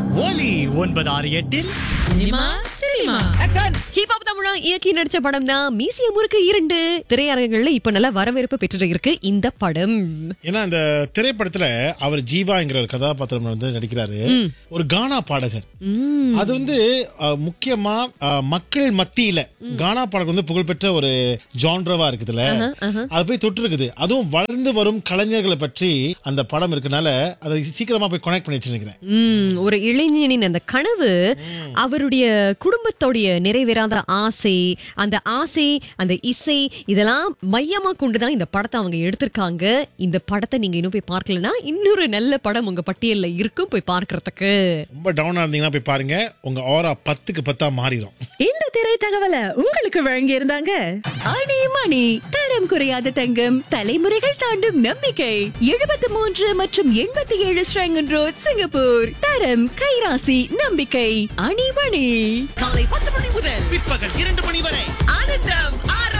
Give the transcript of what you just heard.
ஒலி ஒன்பது ஆறு எட்டில் சினிமா சினிமா ஹிப்ஹாப் தமிழா இயக்கி நடிச்ச படம் தான் மீசிய முறுக்கு இரண்டு திரையரங்குகள்ல இப்ப நல்ல வரவேற்பு பெற்று இருக்கு இந்த படம் ஏன்னா அந்த திரைப்படத்துல அவர் ஜீவாங்கிற ஒரு கதாபாத்திரம் வந்து நடிக்கிறாரு ஒரு கானா பாடகர் அது வந்து அஹ், முக்கியமா அஹ், மக்கள் மத்தியில கானா பாடகர் வந்து புகழ்பெற்ற ஒரு ஜான்ரவா இருக்குதுல்ல அது போய் தொட்டு இருக்குது அதுவும் வளர்ந்து வரும் கலைஞர்களை பற்றி அந்த படம் இருக்கனால அதை சீக்கிரமா போய் கனெக்ட் பண்ணி வச்சிருக்கிறேன் உம் ஒரு இளைஞனின் அந்த கனவு அவருடைய குடும்பத்தோடைய நிறைவேறாத ஆசை அந்த ஆசை அந்த இசை இதெல்லாம் மையமா கொண்டுதான் இந்த படத்தை அவங்க எடுத்திருக்காங்க இந்த படத்தை நீங்க இன்னும் போய் பார்க்கலனா இன்னொரு நல்ல படம் உங்க பட்டியல்ல இருக்கும் போய் பார்க்கறதுக்கு ரொம்ப டவுனா இருந்தீங்கன்னா போய் பாருங்க உங்க ஆரா பத்துக்கு பத்தா மாறிடும் இந்த திரை தகவலை உங்களுக்கு வழங்கி இருந்தாங்க அணி மணி தரம் குறையாத தங்கம் தலைமுறைகள் தாண்டும் நம்பிக்கை எழுபத்தி மூன்று மற்றும் எண்பத்தி ஏழு ஸ்ரங்கன் ரோட் சிங்கப்பூர் தரம் கைராசி நம்பிக்கை அணி மணி காலை பத்து மணி முதல் பிற்பகல் இரண்டு மணி வரை